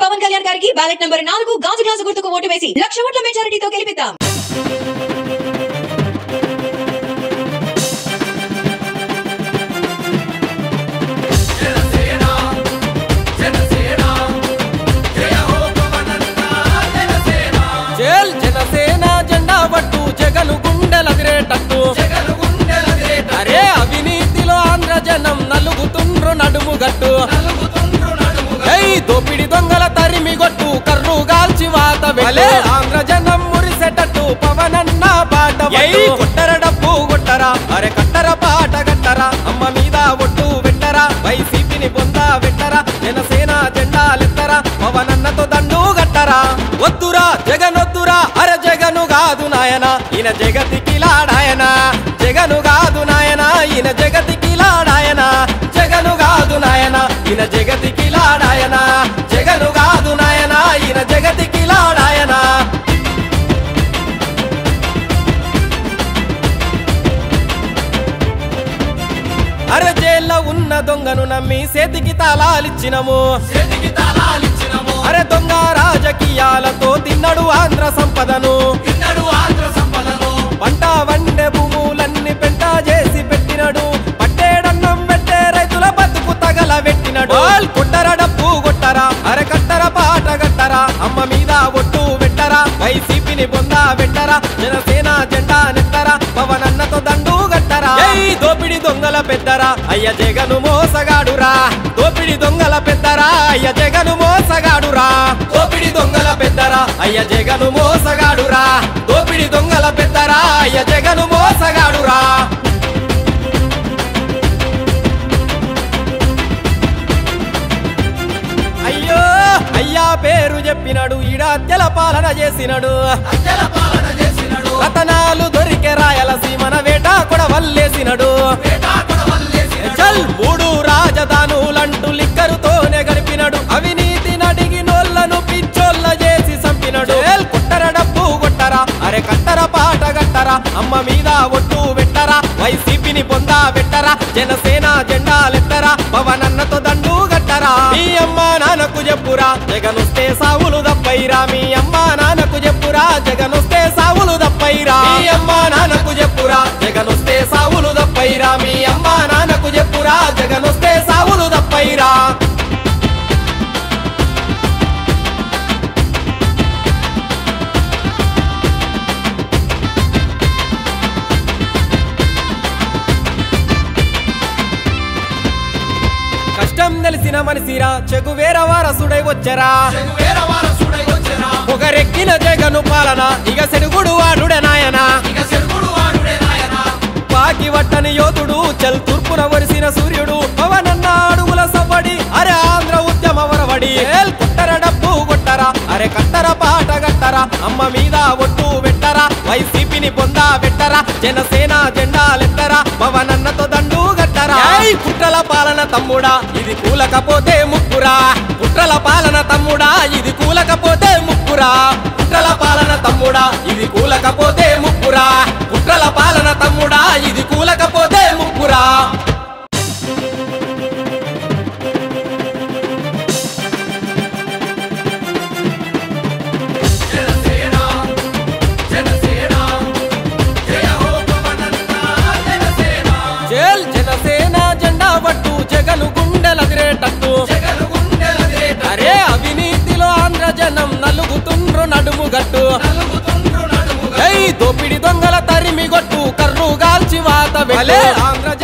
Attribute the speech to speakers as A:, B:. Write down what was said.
A: పవన్ కళ్యాణ్ గారికి ballot number నాలుగు గాజు గ్లాసు గుర్తుకు ఓటు వేసి లక్ష ఓట్ల మెజారిటీతో గెలిపిద్దాం
B: జేల్ జనసేన జెండా పట్టు జగను గుండెలదిరేటట్టు అరే అవినీతిలో ఆంధ్ర జనం నలుగుతుండ్రు నడుము గట్టు ఏయ్ దోపిడి దొంగల తరిమి గొట్టు కర్రు గాల్చి వాత వెలే ఆంధ్ర జనం మురిసేటట్టు పవనన్న పాట ఏయ్ కొట్టర డబ్బు కొట్టరా అరే కట్టర పాట కట్టరా అమ్మ మీద ఒట్టు వెట్టరా వైసీపీని పొందా వెట్టరా జనసేన జెండాలెత్తరా పవనన్నతో దండు గట్టరా వద్దురా జగన్ వద్దురా అరే జగను కాదు నాయన ఈయన జగతికి లాడాయన జగను కాదు నాయన ఈయన జగతికి లాడాయన జగను కాదు నాయన ఈయన జగతికి లాడాయన జగను కాదు నాయన ఈయన జగతికి లాడాయన అరే జైల్లో ఉన్న దొంగను నమ్మి చేతికి తాళాలిచ్చినము అరే దొంగ రాజకీయాలతో తిన్నడు ఆంధ్ర సంపదను పంట వండే భూములన్నీ పెంట చేసి పెట్టినడు పట్టేడన్నం పెట్టే రైతుల బతుకు తగల పెట్టినడు కొట్టర డప్పు కొట్టరా అరే కట్టర పాట కట్టరా అమ్మ మీద ఒట్టు పెట్టరా వైసీపీని పొందా పెట్టరా జనసేన జెండా నెత్తరా పవనన్నతో దండు గట్టరా ఏయ్ దోపిడి దొంగల పెద్దరా అయ్య జగను మోసగాడురా దోపిడి దొంగల పెద్దరా అయ్య జగను మోసగాడురా దోపిడి దొంగల పెద్దరా అయ్య జగను మోసగాడురా దోపిడి దొంగల పెద్దరా అయ్య జగను మోసగాడురా అయ్యో అయ్యా పేరు చెప్పినడు ఈడాత్యల పాలన చేసినడు రతనాలు దొరికే రాయలసీమన వేట కూడా వల్లేసినడు చల్ మూడు రాజధానులంటూ లిక్కరుతోనే గడిపినడు అవినీతి నడిగి నోళ్లను పిచ్చోళ్ళ చేసి చంపినడు ఏల్ కొట్టర డబ్బు కొట్టరా అరే కట్టర పాట కట్టరా అమ్మ మీద ఒట్టు పెట్టరా వైసీపీని పొందా పెట్టరా జనసేన జెండాలెత్తరా పవనన్నతో దండు గట్టరా మీ అమ్మ నాన్నకు చెప్పురా జగనొస్తే సావులు దప్పైరా మీ అమ్మ నాన్నకు చెప్పురా జగనొస్తే సావులు దప్పైరా మీ అమ్మ నాన్నకు చెప్పురా జగనొస్తే సావులు దప్పైరా మీ అమ్మ నాన్నకు చెప్పురా జగనొస్తే సావులు దప్పైరా కష్టం తెలిసిన మనిషిరా చెగు వేర వారసుడై వచ్చరా ఒకరెక్కిన జగను పాలన ఇక సెడుగుడు వాడుడే నాయన పాకి వట్టని యోధుడు చల్ తూర్పున వరిసిన సూర్యుడు పవనన్న అడుగుల సవ్వడి అరే ఆంధ్ర ఉద్యమ వరవడి ఏల్ కుట్టర డబ్బు కొట్టరా అరే కట్టర పాట గట్టరా అమ్మ మీద ఒట్టు పెట్టరా వైసీపీని పొందా పెట్టరా జనసేన జెండాలెత్తరా పవనన్నతో దండు గట్టరా ఏయ్ కుట్రల పాలన తమ్ముడా ఇది కూలకపోతే ముక్కురా కుట్రల పాలన తమ్ముడా ఇది కూలకపోతే ముక్కురా కుట్రల పాలన తమ్ముడా ఇది కూలకపోతే ముక్కురా కుట్రల పాలన తమ్ముడా ఇది కూలకపోతే ముక్కురా జేల్ జనసేన జెండా పట్టు జగను గుండెలదిరేటట్టు అరే అవినీతిలో ఆంధ్ర జనం నలుగుతుండ్రు నడుము గట్టు ఏయ్ దోపిడి దొంగల తరిమి గొట్టు కర్రు గాల్చి వాత వెళ్ళే ఆంధ్ర